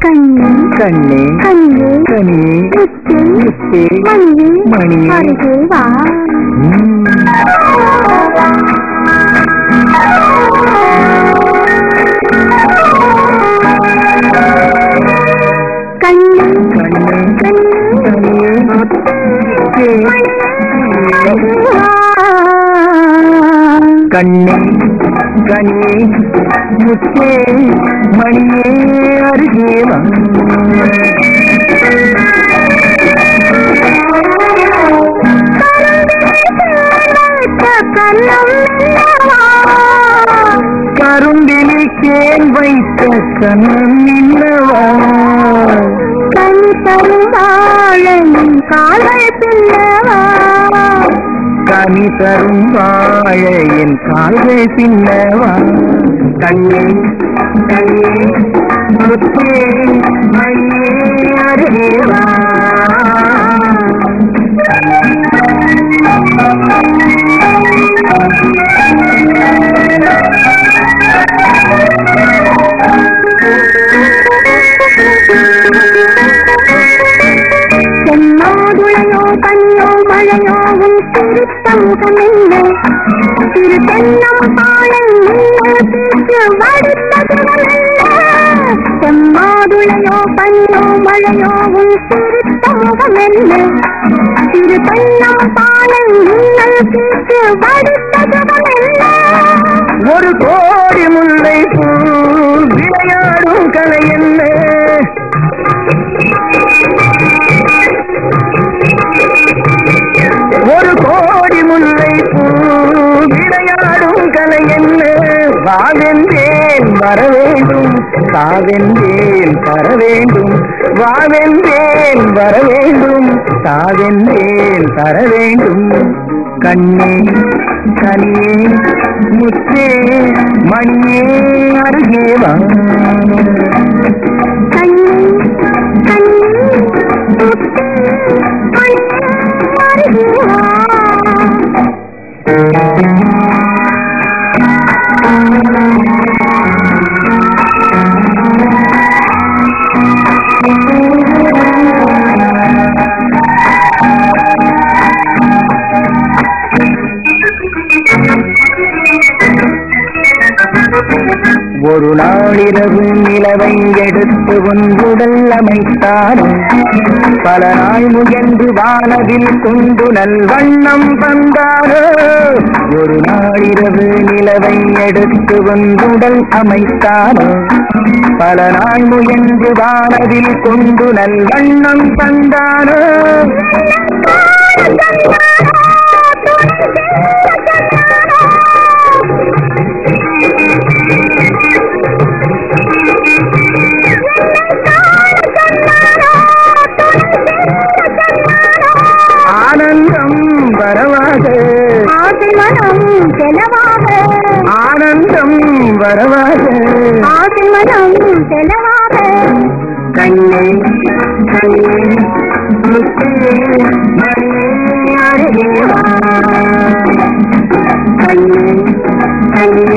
கண்ணே கண்ணே கண்ணே கனியே முத்தே முத்தே மணியே மணியே. அருகே வா ம். கண்ணே கண்ணே கனியே முத்தே கண்ணே கனியே முத்தே மணியே அருகே வா கரும்பிலில் தேன் வைத்த கண்ணம் இல்லவா கண் தருவாழன் கால்கள் பின்னவா கனி தரும் வாழ என் கால்கள் பின்னவா கண்ணே கண்ணே முத்தே மணியே அருகேவா செம்மாதுளையோ கண்ணோ மழையோ உன் சிரித்த முகம் என்ன சிறு தென்னம் பாழன் பேச்சு வடித்த சுகம் என்ன செம்மாதுளையோ கண்ணோ மழையோ உன் சிரித்த முகம் என்ன சிறு தென்னம் பாழன் பேச்சு வடித்த சுகம் என்ன ஒரு கோடி முல்லை பூ விளையாடும் கலை என்ன ஒரு கோடி முல்லை பூ விளையாடும் கலை என்ன வாவென்றேன் வர வேண்டும் சாவென்றேன் தர வேண்டும் வாவென்றேன் வர வேண்டும் சாவென்றேன் தர வேண்டும் கண்ணே கனியே முத்தே மணியே அருகே வா கண்ணே கண்ணே முத்தே மணியே அருகே வா ஒரு நாளிரவு நிலவை எடுத்து ஒன்றுடல் அமைத்தாரும் பல நாள் முயன்று வானவில் கொண்டு நல்வண்ணம் வந்தாரோ ஒரு நாளிரவு நிலவை எடுத்து ஒன்றுடல் அமைத்தாரோ பல நாள் முயன்று வானவில் கொண்டு நல்வண்ணம் தந்தாரோ ஆனந்தம் வரவாக ஆசை மனம் செலவாக ஆனந்தம் வரவாக ஆசை மனம் செலவாக கண்ணே கண்ணே முத்தே மணியே அருகே வா. கண்ணே கண்ணே